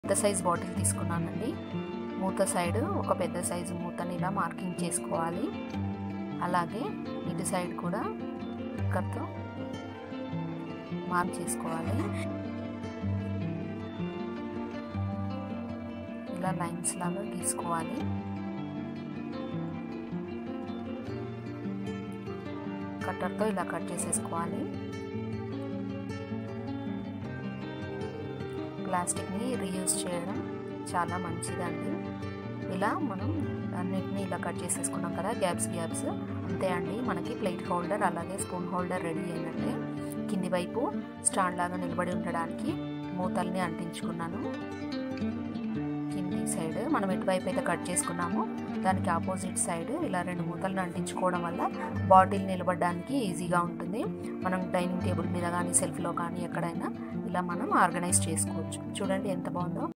పెద్ద size bottle తీసుకున్నానండి మూత సైడ్ ఒక పెద్ద సైజు మూతని ఇలా మార్కింగ్ చేసుకోవాలి అలాగే ఇటు సైడ్ కూడా కత్తో మార్క్ చేసుకోవాలి ఇలా లైన్స్ లాగా గీసుకోవాలి కట్టర్తో ఇలా కట్ చేసేసుకోవాలి ప్లాస్టిక్ని రీయూజ్ చేయడం చాలా మంచిదండి ఇలా మనం అన్నిటిని ఇలా కట్ చేసేసుకున్నాం కదా గ్యాప్స్ గ్యాప్స్ అంతే అండి మనకి ప్లేట్ హోల్డర్ అలాగే స్పూన్ హోల్డర్ రెడీ అయినట్టే కింది వైపు స్టాండ్ లాగా నిలబడి ఉండడానికి మూతల్ని అంటించుకున్నాను కింది సైడ్ మనం ఎటువైపు అయితే కట్ చేసుకున్నామో దానికి ఆపోజిట్ సైడ్ ఇలా రెండు మూతలను అంటించుకోవడం వల్ల బాటిల్ నిలబడడానికి ఈజీగా ఉంటుంది మనం డైనింగ్ టేబుల్ మీద కానీ సెల్ఫ్లో కానీ ఎక్కడైనా ఇలా మనం ఆర్గనైజ్ చేసుకోవచ్చు చూడండి ఎంత బాగుందో